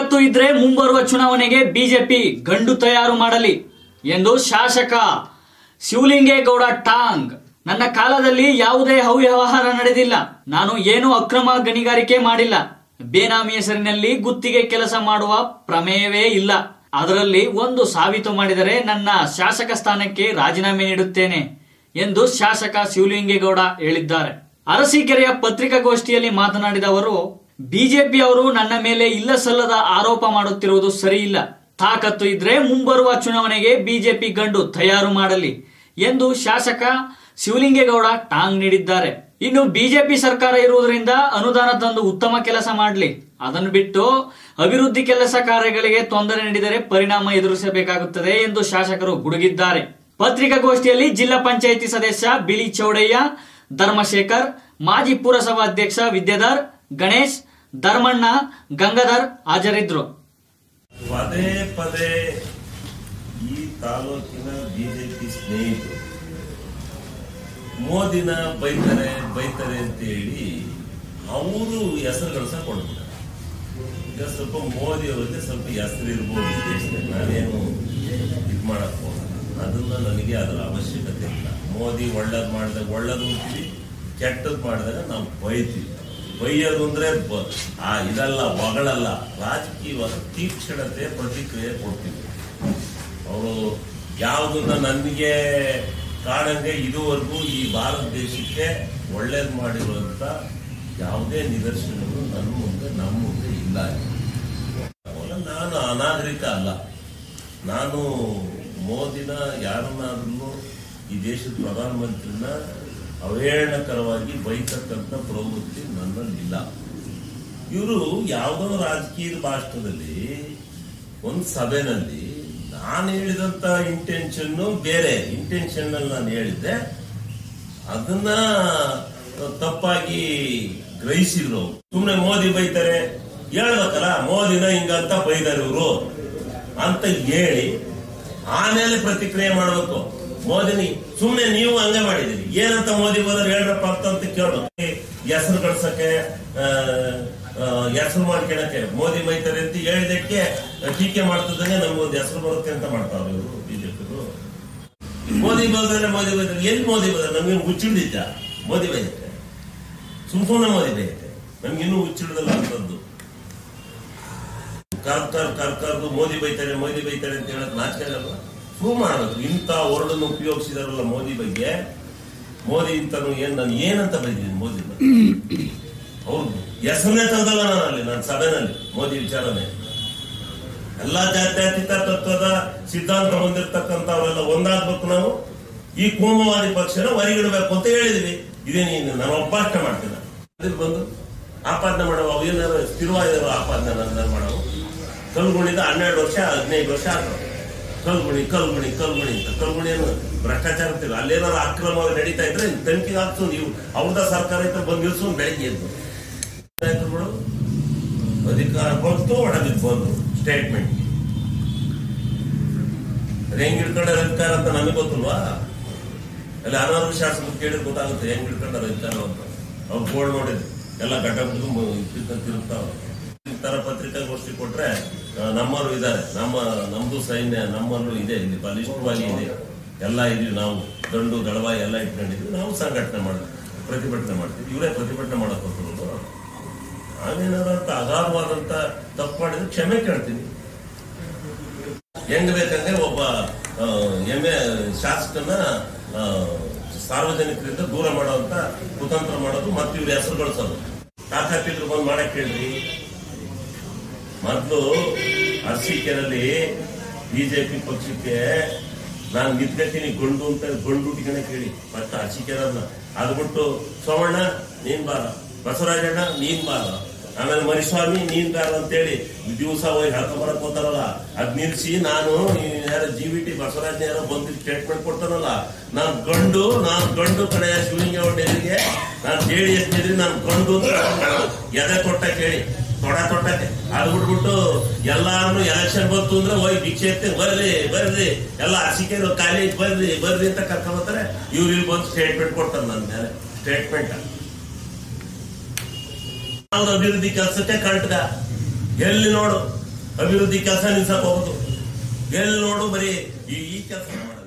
ತಾಕತ್ತು ಇದ್ರೆ ಮುಂಬರುವ ಚುನಾವಣೆಗೆ ಬಿಜೆಪಿ ಗಂಡು ತಯಾರು ಮಾಡಲಿ ಎಂದು ಶಾಸಕ ಶಿವಲಿಂಗೇಗೌಡ ಟಾಂಗ್ ನನ್ನ ಕಾಲದಲ್ಲಿ ಯಾವುದೇ ಅವ್ಯವಹಾರ ನಡೆದಿಲ್ಲ ನಾನು ಏನು ಅಕ್ರಮ ಗಣಿಗಾರಿಕೆ ಮಾಡಿಲ್ಲ ಬೇನಾಮಿ ಹೆಸರಿನಲ್ಲಿ ಗುತ್ತಿಗೆ ಕೆಲಸ ಮಾಡುವ ಪ್ರಮೇಯವೇ ಇಲ್ಲ ಅದರಲ್ಲಿ ಒಂದು ಸಾಬೀತು ಮಾಡಿದರೆ ನನ್ನ ಶಾಸಕ ಸ್ಥಾನಕ್ಕೆ ರಾಜೀನಾಮೆ ನೀಡುತ್ತೇನೆ ಎಂದು ಶಾಸಕ ಶಿವಲಿಂಗೇಗೌಡ ಹೇಳಿದ್ದಾರೆ ಅರಸೀಕೆರೆಯ ಪತ್ರಿಕಾಗೋಷ್ಠಿಯಲ್ಲಿ ಮಾತನಾಡಿದ ಅವರು ಬಿಜೆಪಿ ಅವರು ನನ್ನ ಮೇಲೆ ಇಲ್ಲ ಸಲ್ಲದ ಆರೋಪ ಮಾಡುತ್ತಿರುವುದು ಸರಿಯಿಲ್ಲ ತಾಕತ್ತು ಇದ್ರೆ ಮುಂಬರುವ ಚುನಾವಣೆಗೆ ಬಿಜೆಪಿ ಗಂಡು ತಯಾರು ಮಾಡಲಿ ಎಂದು ಶಾಸಕ ಶಿವಲಿಂಗೇಗೌಡ ಟಾಂಗ್ ನೀಡಿದ್ದಾರೆ ಇನ್ನು ಬಿಜೆಪಿ ಸರ್ಕಾರ ಇರುವುದರಿಂದ ಅನುದಾನ ತಂದು ಉತ್ತಮ ಕೆಲಸ ಮಾಡಲಿ ಅದನ್ನು ಬಿಟ್ಟು ಅಭಿವೃದ್ಧಿ ಕೆಲಸ ಕಾರ್ಯಗಳಿಗೆ ತೊಂದರೆ ನೀಡಿದರೆ ಪರಿಣಾಮ ಎದುರಿಸಬೇಕಾಗುತ್ತದೆ ಎಂದು ಶಾಸಕರು ಗುಡುಗಿದ್ದಾರೆ ಪತ್ರಿಕಾಗೋಷ್ಠಿಯಲ್ಲಿ ಜಿಲ್ಲಾ ಪಂಚಾಯಿತಿ ಸದಸ್ಯ ಬಿಳಿ ಚೌಡಯ್ಯ ಧರ್ಮಶೇಖರ್ ಮಾಜಿ ಪುರಸಭಾ ಅಧ್ಯಕ್ಷ ವಿದ್ಯಾಧರ್ ಗಣೇಶ್ ಧರ್ಮಣ್ಣ ಗಂಗಾಧರ್ ಹಾಜರಿದ್ರು ಪದೇ ಪದೇ ಈ ತಾಲೂಕಿನ ಬಿಜೆಪಿ ಸ್ನೇಹಿತರು ಮೋದಿನ ಬೈತಾರೆ ಬೈತಾರೆ ಅಂತ ಹೇಳಿ ಅವರು ಹೆಸರು ಗಳಿಸ ಕೊಡ್ತಾರೆ ಈಗ ಸ್ವಲ್ಪ ಮೋದಿ ಅವರಿಗೆ ಸ್ವಲ್ಪ ಹೆಸರು ಇರ್ಬೋದು ಈ ದೇಶದಲ್ಲಿ ನಾನೇನು ಇದು ಮಾಡಕ್ ಹೋಗಲ್ಲ ಅದನ್ನ ನನಗೆ ಅದರ ಅವಶ್ಯಕತೆ ಇಲ್ಲ ಮೋದಿ ಒಳ್ಳೇದು ಮಾಡಿದಾಗ ಒಳ್ಳೇದು ಅಂತೀವಿ ಕೆಟ್ಟದ್ದು ಮಾಡಿದಾಗ ನಾವು ಬೈತೀವಿ ಬೈಯೋದು ಅಂದ್ರೆ ಬ- ಆ ಇದಲ್ಲ ಹೊಗಳಲ್ಲ ರಾಜಕೀಯವಾದ ತೀಕ್ಷ್ಣತೆ ಪ್ರತಿಕ್ರಿಯೆ ಕೊಡ್ತೀವಿ ಅವರು ಯಾವುದನ್ನ ನನಗೆ ಕಾಣಂಗೆ ಇದುವರೆಗೂ ಈ ಭಾರತ ದೇಶಕ್ಕೆ ಒಳ್ಳೇದು ಮಾಡಿರುವಂತ ಯಾವುದೇ ನಿದರ್ಶನಗಳು ನನ್ನ ಮುಂದೆ ನಮ್ಮ ಮುಂದೆ ಇಲ್ಲ ಅವಾಗ ನಾನು ಅನಾಗರಿಕ ಅಲ್ಲ ನಾನು ಮೋದಿನ ಯಾರನ್ನಾದ್ರೂ ಈ ದೇಶದ ಪ್ರಧಾನಮಂತ್ರಿನ ಅವಹೇಳನಕರವಾಗಿ ಬೈತಕ್ಕಂಥ ಪ್ರವೃತ್ತಿ ನನ್ನಲ್ಲಿಲ್ಲ ಇವರು ಯಾವುದೋ ರಾಜಕೀಯ ಭಾಷಣದಲ್ಲಿ ಒಂದು ಸಭೆನಲ್ಲಿ ನಾನು ಹೇಳಿದಂತ ಇಂಟೆನ್ಷನ್ ಬೇರೆ ಇಂಟೆನ್ಷನ್ ಅಲ್ಲಿ ನಾನು ಹೇಳಿದ್ದೆ ಅದನ್ನ ತಪ್ಪಾಗಿ ಗ್ರಹಿಸಿದ್ರು ಸುಮ್ನೆ ಮೋದಿ ಬೈತಾರೆ ಹೇಳ್ಬೇಕಲ್ಲ ಮೋದಿನ ಹಿಂಗಂತ ಬೈದಾರೆ ಇವರು ಅಂತ ಹೇಳಿ ಆಮೇಲೆ ಪ್ರತಿಕ್ರಿಯೆ ಮಾಡಬೇಕು ಮೋದಿನಿ ಸುಮ್ನೆ ನೀವು ಹಂಗೆ ಮಾಡಿದಿರಿ ಏನಂತ ಮೋದಿ ಹೋದ್ರೆ ಹೇಳ್ರಪ್ಪ ಅಂತ ಅಂತ ಕೇಳ್ಬೇಕು ಹೆಸರು ಗಳಿಸಕ್ಕೆ ಹೆಸರು ಮಾಡ್ಕೊಳಕ್ಕೆ ಮೋದಿ ಬೈತಾರೆ ಅಂತ ಹೇಳಿದಕ್ಕೆ ಟೀಕೆ ಮಾಡ್ತಿದ್ದಂಗೆ ನಮ್ಗೊಂದು ಹೆಸರು ಬರುತ್ತೆ ಅಂತ ಮಾಡ್ತಾವ್ರೆ ಇವರು ಬಿಜೆಪಿಗಳು ಮೋದಿ ಬೈದ್ರೆ ಮೋದಿ ಬೈದ್ರೆ ಎಲ್ಲಿ ಮೋದಿ ಬೈದ್ರೆ ನಮ್ಗೇನು ಹುಚ್ಚಿಡ್ದಿದ್ದ ಮೋದಿ ಬೈದಕ್ಕೆ ಸುಮ್ ಸುಮ್ಮನೆ ಮೋದಿ ಬೈತೆ ನಮ್ಗಿನ್ನೂ ಹುಚ್ಚಿಡ್ದಲ್ಲ ಅಂತದ್ದು ಕರ್ಕರ್ ಕರ್ಕರ್ದು ಮೋದಿ ಬೈತಾರೆ ಮೋದಿ ಬೈತಾರೆ ಅಂತ ಹೇಳಕ್ ನಾಚಿಕೆ ಆಗಲ್ಲ ಪ್ರೂವ್ ಮಾಡಬೇಕು ಇಂಥ ವರ್ಡನ್ನು ಉಪಯೋಗಿಸಿದಾರಲ್ಲ ಮೋದಿ ಬಗ್ಗೆ ಮೋದಿ ಇಂತನು ಏನ್ ನಾನು ಏನಂತ ಬೈದಿದ್ದೀನಿ ಮೋದಿ ಬಗ್ಗೆ ಅವ್ರು ಹೆಸರನ್ನೇ ತೆಗೆದಲ್ಲ ನಾನು ಅಲ್ಲಿ ನನ್ನ ಸಭೆನಲ್ಲಿ ಮೋದಿ ವಿಚಾರನೆ ಎಲ್ಲಾ ಜಾತ್ಯತೀತ ತತ್ವದ ಸಿದ್ಧಾಂತ ಹೊಂದಿರತಕ್ಕಂಥವರೆಲ್ಲ ಒಂದಾಗ್ಬೇಕು ನಾವು ಈ ಕೋಮುವಾದಿ ಪಕ್ಷನ ಹೊರಗಿಡಬೇಕು ಅಂತ ಹೇಳಿದ್ವಿ ಇದೇ ನೀನು ನಾನು ಒಬ್ಬಾಷ್ಟ ಮಾಡ್ತೀನಿ ಅದ್ರಲ್ಲಿ ಬಂದು ಆಪಾದನೆ ಮಾಡುವ ಅವು ಏನಾದ್ರು ಸ್ಥಿರವಾಗಿರೋ ಆಪಾದನೆ ನನ್ನ ಮಾಡವು ಕಲ್ಗುಣಿದ ಹನ್ನೆರಡು ವರ್ಷ ಹದಿನೈದು ವರ್ಷ ಆದ್ರು ಕಲ್ಗುಣಿ ಕಲ್ಗುಣಿ ಕಲ್ಗುಣಿ ಅಂತ ಕಲ್ಗುಣಿ ಏನು ಭ್ರಷ್ಟಾಚಾರ ಅಂತಿಲ್ಲ ಅಲ್ಲೇನಾದ್ರು ಅಕ್ರಮವಾಗಿ ನಡೀತಾ ಇದ್ರೆ ತನಿಖೆಗೆ ಹಾಕ್ಸು ನೀವು ಅವ್ರದ ಸರ್ಕಾರ ಇದ್ರೆ ಬಂದು ನಿಲ್ಸು ಬೆಳಗ್ಗೆ ಎದ್ದು ನಾಯಕರುಗಳು ಅಧಿಕಾರ ಬಂತು ಒಡಗಿದ್ ಬಂದು ಸ್ಟೇಟ್ಮೆಂಟ್ ಅದು ಹೆಂಗ್ ಹಿಡ್ಕೊಂಡ ಅಧಿಕಾರ ಅಂತ ನಮಗೆ ಗೊತ್ತಿಲ್ವಾ ಅಲ್ಲಿ ಅನಾರೋಗ್ಯ ಶಾಸಕರು ಕೇಳಿದ್ರೆ ಗೊತ್ತಾಗುತ್ತೆ ಹೆಂಗ್ ಹಿಡ್ಕೊಂಡ ಅಧಿಕಾರ ಅಂತ ಅವ್ರು ಬೋರ್ಡ್ ನೋಡಿದ್ರು ಎಲ್ಲ ಗಡ್ಡ ಬಿಟ್ಟು ತಿರುಗ್ತಾವ ಈ ತರ ಪತ್ರಿಕಾಗೋಷ್ಠಿ ಕೊಟ್ರೆ ಆ, ನಮ್ಮವರು ಇದ್ದಾರೆ ನಮ್ಮ ನಮ್ದು ಸೈನ್ಯ ನಮ್ಮಲ್ಲೂ ಇದೆ ಇಲ್ಲಿ ಬಲಿಷ್ಠವಾಗಿ ಇದೆ ಎಲ್ಲ ಇದೀವಿ ನಾವು ದಂಡು ದಳವಾಯಿ ಎಲ್ಲ ಇಟ್ಕೊಂಡಿದ್ವಿ ನಾವು ಸಂಘಟನೆ ಮಾಡ್ತೀವಿ ಪ್ರತಿಭಟನೆ ಮಾಡ್ತೀವಿ ಇವರೇ ಪ್ರತಿಭಟನೆ ಮಾಡಕ್ ಹೊರಟರು ನಾವೇನಾದ್ರು ಅಂತ ಅಗಾಧವಾದಂತ ತಪ್ಪು ಮಾಡಿದ್ರೆ ಕ್ಷಮೆ ಕೇಳ್ತೀನಿ ಹೆಂಗ್ ಬೇಕಂದ್ರೆ ಒಬ್ಬ ಆ, ಎಮ್ಮೆ ಶಾಸಕನ ಆ, ಸಾರ್ವಜನಿಕರಿಂದ ದೂರ ಮಾಡುವಂತ ಕುತಂತ್ರ ಮಾಡೋದು ಮತ್ತೆ ಇವ್ರ ಹೆಸರು ಗಳಿಸೋದು ತಾಕತ್ತಿದ್ರು ಬಂದು ಮಾಡಕ್ ಹೇಳ್ರಿ ಮೊದ್ಲು ಅರಸೀಕೆರಲ್ಲಿ ಬಿಜೆಪಿ ಪಕ್ಷಕ್ಕೆ ನಾನು ನಿಂತ್ಕೊತೀನಿ ಗಂಡು ಅಂತ ಗಂಡು ಟಿಕಣ ಕೇಳಿ ಮತ್ತೆ ಅರಸೀಕೆರನ್ನ ಅದು ಬಿಟ್ಟು ಸೋಮಣ್ಣ ನೀನ್ ಬಾರ ಬಸವರಾಜಣ್ಣ ನೀನ್ ಬಾರ ಆಮೇಲೆ ಮರಿಸ್ವಾಮಿ ನೀನ್ ಬಾರ ಅಂತೇಳಿ ದಿವಸ ಹೋಗಿ ಹೇಳ್ಕೊಂಬರಕ್ ಹೋತಾರಲ್ಲ ಅದ್ ನಿಲ್ಸಿ ನಾನು ಯಾರ ಜಿ ವಿ ಟಿ ಬಸವರಾಜ್ ಯಾರೋ ಬಂದು ಸ್ಟೇಟ್ಮೆಂಟ್ ಕೊಡ್ತಾನಲ್ಲ ನಾನ್ ಗಂಡು ನಾನ್ ಗಂಡು ಕಡೆಯ ಶಿವಲಿಂಗೇಗೌಡ ಎದುರಿಗೆ ನಾನು ಜೆ ಡಿ ಎಸ್ ಎದುರಿಗೆ ನಾನು ಗಂಡು ಅಂತ ಎದೆ ಕೊಟ್ಟ ಕೇಳಿ ತೊಡ ತೊಟ್ಟಕ್ಕೆ ಅದು ಬಿಟ್ಬಿಟ್ಟು ಎಲ್ಲಾರು ಎಲೆಕ್ಷನ್ ಬಂತು ಅಂದ್ರೆ ಹೋಗಿ ಭಿಕ್ಷೆ ಎತ್ತಿ ಬರ್ರಿ ಬರ್ರಿ ಎಲ್ಲ ಹಸಿಕೆರು ಖಾಲಿ ಐತ್ ಬರ್ರಿ ಬರ್ರಿ ಅಂತ ಕರ್ಕೊಂಬತ್ತಾರೆ ಇವ್ರು ಇಲ್ಲಿ ಬಂದು ಸ್ಟೇಟ್ಮೆಂಟ್ ಕೊಡ್ತಾರೆ ನನ್ನ ಮೇಲೆ ಸ್ಟೇಟ್ಮೆಂಟ್ ಅವ್ರ ಅಭಿವೃದ್ಧಿ ಕೆಲಸಕ್ಕೆ ಕಂಟಕ ಎಲ್ಲಿ ನೋಡು ಅಭಿವೃದ್ಧಿ ಕೆಲಸ ನಿಲ್ಸಕ್ ಹೋಗೋದು ಎಲ್ಲಿ ನೋಡು ಬರೀ ಈ ಕೆಲಸ